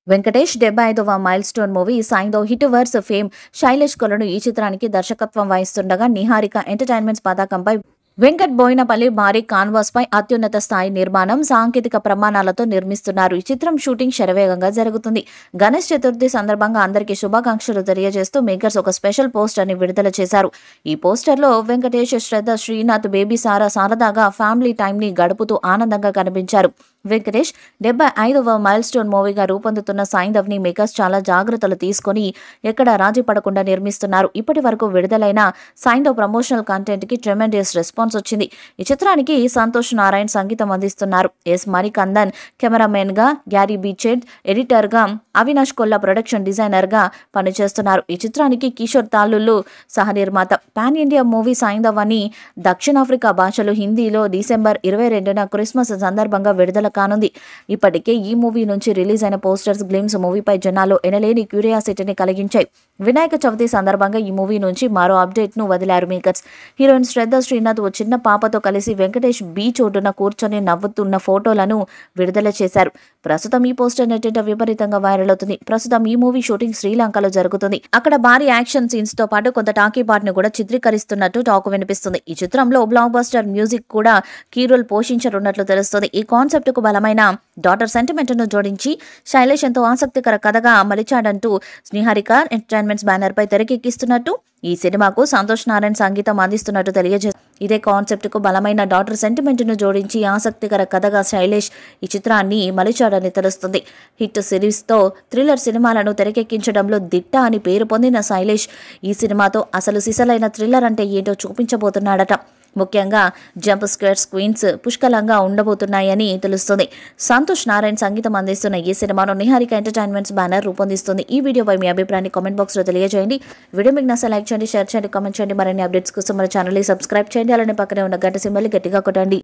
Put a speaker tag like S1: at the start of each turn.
S1: వెంకటేష్ డెబ్బై ఐదవ milestone movie Saindhav HIT verse fame Sailesh Kolanu ఈ చిత్రానికి దర్శకత్వం వహిస్తుండగా నిహారిక ఎంటర్టైన్మెంట్స్ పతాకంపై వెంకట్ బోయినపల్లి భారీ కాన్వాస్ పై అత్యున్నత స్థాయి నిర్మాణం సాంకేతిక ప్రమాణాలతో నిర్మిస్తున్నారు ఈ చిత్రం షూటింగ్ శరవేగంగా జరుగుతుంది గణేష్ చతుర్థి సందర్భంగా అందరికీ శుభాకాంక్షలు తెలియజేస్తూ మేకర్స్ ఒక స్పెషల్ పోస్టర్ ని విడుదల చేశారు ఈ పోస్టర్ లో వెంకటేష్ శ్రద్ధ శ్రీనాథ్ బేబీ సారా సారదాగా ఫ్యామిలీ టైం ని గడుపుతూ ఆనందంగా కనిపించారు వెంకటేష్ డెబ్బై ఐదవ మైల్ స్టోన్ మూవీగా రూపొందుతున్న సైందవ్ ని మేకర్స్ చాలా జాగ్రత్తలు తీసుకొని ఎక్కడ రాజీ పడకుండా నిర్మిస్తున్నారు ఇప్పటి వరకు విడుదలైన సైందవ్ ప్రమోషనల్ కంటెంట్ కి ట్రెమెండియస్ రెస్పాన్స్ వచ్చింది ఈ చిత్రానికి సంతోష్ నారాయణ్ సంగీతం అందిస్తున్నారు ఎస్ మణికందన్ కెమెరామెన్ గా గ్యారీ బీచెడ్ ఎడిటర్ గా అవినాష్ కొల్లా ప్రొడక్షన్ డిజైనర్ గా పనిచేస్తున్నారు ఈ చిత్రానికి కిషోర్ తాలుళ్ళు సహ నిర్మాత పాన్ ఇండియా మూవీ సైందవ్ అని దక్షిణాఫ్రికా భాషలు హిందీలో డిసెంబర్ ఇరవై రెండున క్రిస్మస్ సందర్భంగా విడుదల కానుంది ఇప్పటికే ఈ మూవీ నుంచి రిలీజ్ అయిన పోస్టర్స్ గ్లిమ్స్ మూవీపై జనాల్లో ఎనలేని క్యూరియాసిటీని కలిగించాయి వినాయక చవితి సందర్భంగా ఈ మూవీ నుంచి మరో అప్డేట్ ను వదిలారు మేకర్స్ హీరోయిన్ శ్రద్ధ శ్రీనాథ్ ఓ చిన్న పాపతో కలిసి వెంకటేష్ బీచ్ ఒడ్డున కూర్చొని నవ్వుతున్న ఫోటోలను విడుదల చేశారు ప్రస్తుతం ఈ పోస్టర్ నెట్టింట విపరీతంగా వైరల్ అవుతుంది ప్రస్తుతం ఈ మూవీ షూటింగ్ శ్రీలంకలో జరుగుతుంది అక్కడ భారీ యాక్షన్ సీన్స్ తో పాటు కొంత టాకీ పార్ట్ ను కూడా చిత్రీకరిస్తున్నట్టు టాక్ వినిపిస్తుంది ఈ చిత్రంలో బ్లాక్ బస్టర్ మ్యూజిక్ కూడా కీ రోల్ పోషించనున్నట్లు తెలుస్తుంది ఈ కాన్సెప్ట్ కు బలమైన డాటర్ సెంటిమెంట్ ను జోడించి శైలేష్ ఎంతో ఆసక్తికర కథగా మలిచాడంటూ స్నేహరిక ఎంటర్టైన్మెంట్స్ బ్యానర్ పై తెరకెక్కిస్తున్నట్టు ఈ సినిమాకు సంతోష్ నారాయణ్ సంగీతం అందిస్తున్నట్టు తెలియజేస్తుంది ఇదే కాన్సెప్ట్ కు బలమైన డాటర్ సెంటిమెంట్ ను జోడించి ఆసక్తికర కథగా శైలేష్ ఈ చిత్రాన్ని మలిచాడని తెలుస్తుంది హిట్ సిరీస్ తో థ్రిల్లర్ సినిమాలను తెరకెక్కించడంలో దిట్ట అని పేరు పొందిన శైలేష్ ఈ సినిమాతో అసలు సిసలైన థ్రిల్లర్ అంటే ఏంటో చూపించబోతున్నాడట ముఖ్యంగా జంప్ స్క్వేర్ స్క్వీన్స్ పుష్కలంగా ఉండబోతున్నాయని తెలుస్తుంది సంతోష్ నారాయణ్ సంగీతం అందిస్తున్న ఈ సినిమాను నిహారిక ఎంటర్టైన్మెంట్స్ బ్యానర్ రూపొందిస్తుంది ఈ వీడియోపై మీ అభిప్రాయాన్ని కామెంట్ బాక్స్లో తెలియజేయండి వీడియో మీకు నచ్చ లైక్ చేయండి షేర్ చేయండి కామెంట్ చేయండి మరిన్ని అప్డేట్స్ కోసం మన ఛానల్ని సబ్స్క్రైబ్ చేయండి అలానే పక్కనే ఉన్న గంట సింబల్ని గట్టిగా కొట్టండి